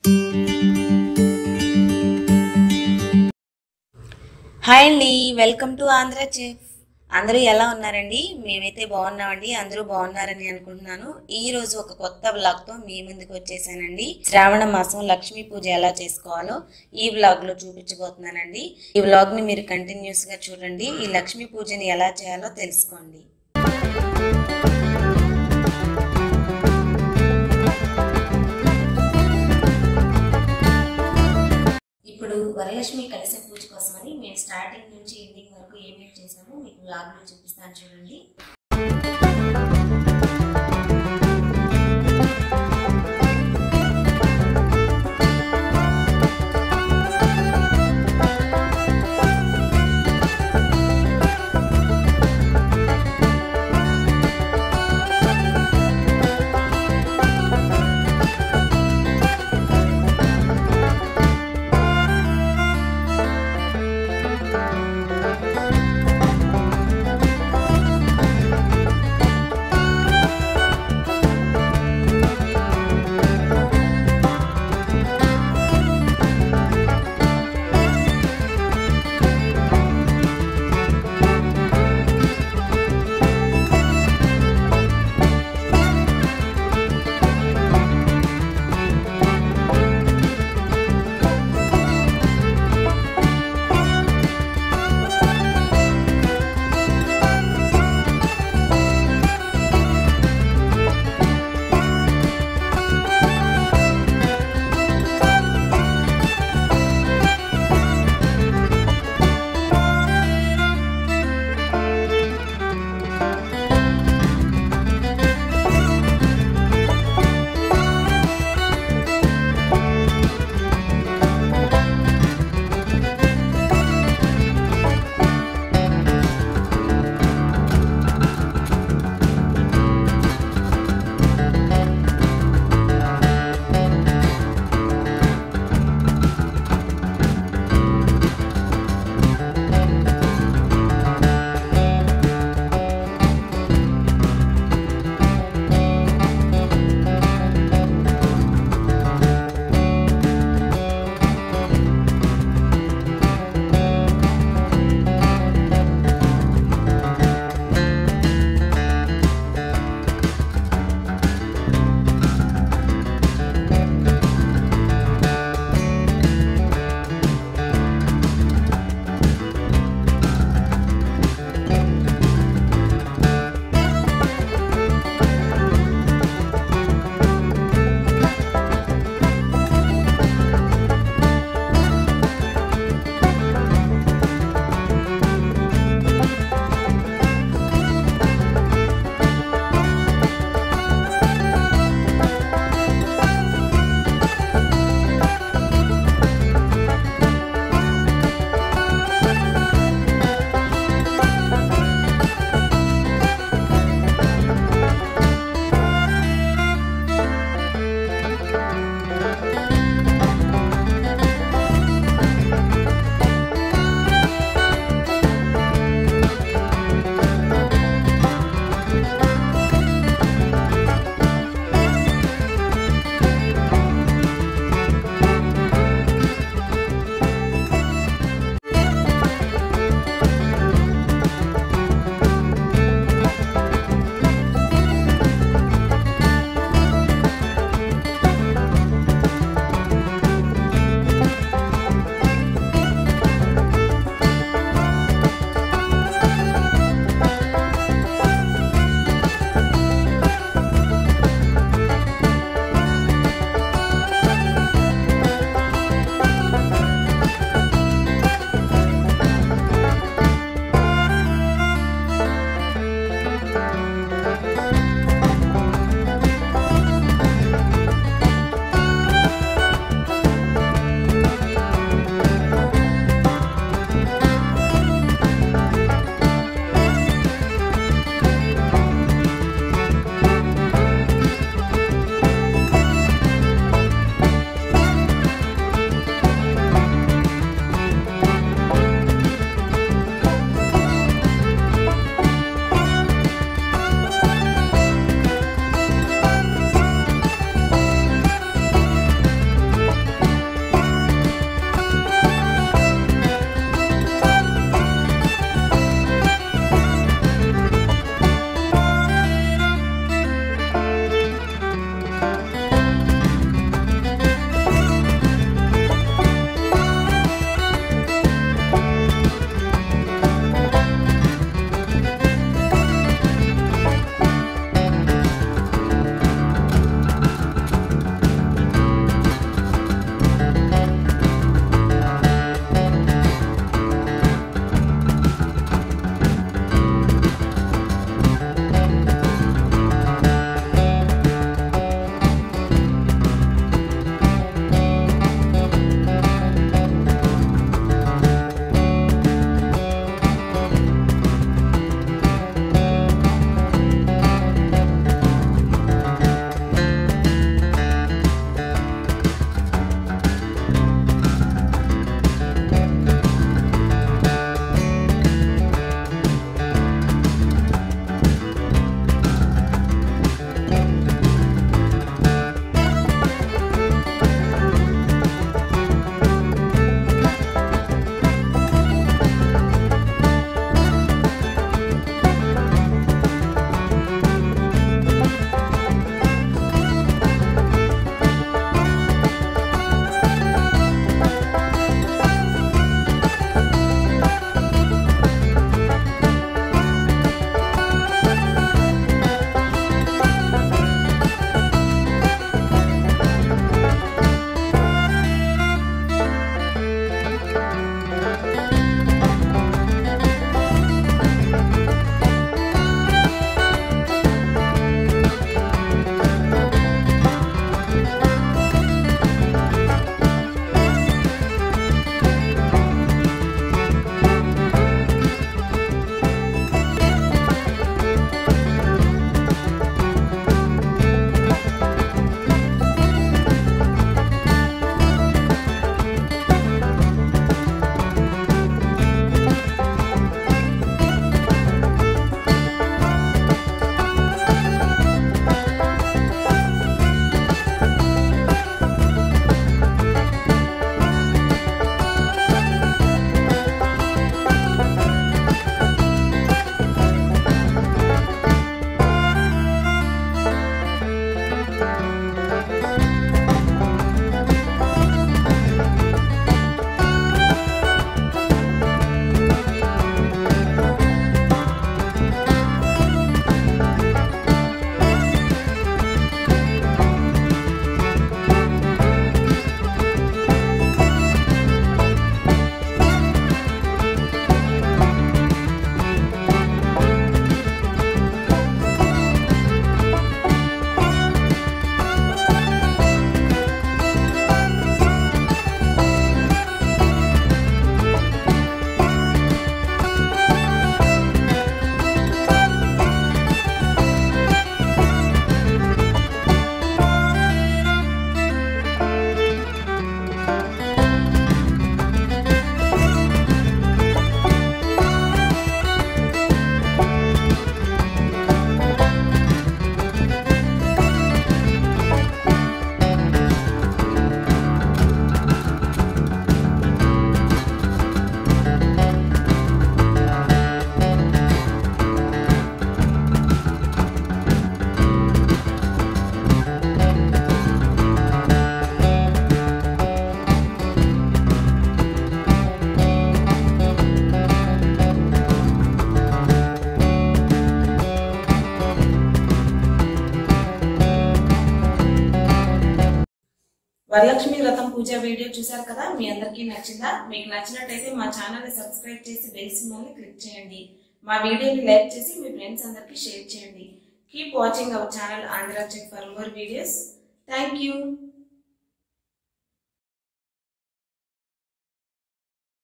hi అండి welcome to Andhra chef అందరూ ఎలా ఉన్నారండి మేమైతే బాగున్నామండి అందరూ బాగున్నారని అనుకుంటున్నాను ఈ రోజు ఒక కొత్త బ్లాగ్ తో మీ ముందుకు వచ్చేసానండి శ్రావణ మాసం లక్ష్మీ పూజ ఎలా చేసుకోవాలో ఈ బ్లాగ్ లో చూపించబోతున్నానండి ఈ బ్లాగ్ ని మీరు కంటిన్యూస్ గా చూడండి ఈ లక్ష్మీ పూజని ఎలా చేయాలో తెలుసుకోండి ఇప్పుడు వరలక్ష్మి కలశ పూజ కోసమని మేము స్టార్టింగ్ నుంచి ఎండింగ్ వరకు ఏమేమి చేసామో మీకు బ్లాగ్ లో చూపిస్తాను చూడండి వరలక్ష్మి వ్రతం పూజ వీడియో చూశారు కదా మీ అందరికీ నచ్చిందా మీకు నచ్చినట్టయితే మా ఛానల్ని సబ్స్క్రైబ్ చేసి బెల్ సింబల్ని క్లిక్ చేయండి మా వీడియోని లైక్ చేసి మీ ఫ్రెండ్స్ అందరికీ షేర్ చేయండి keep watching our channel Andhra check for more videos thank you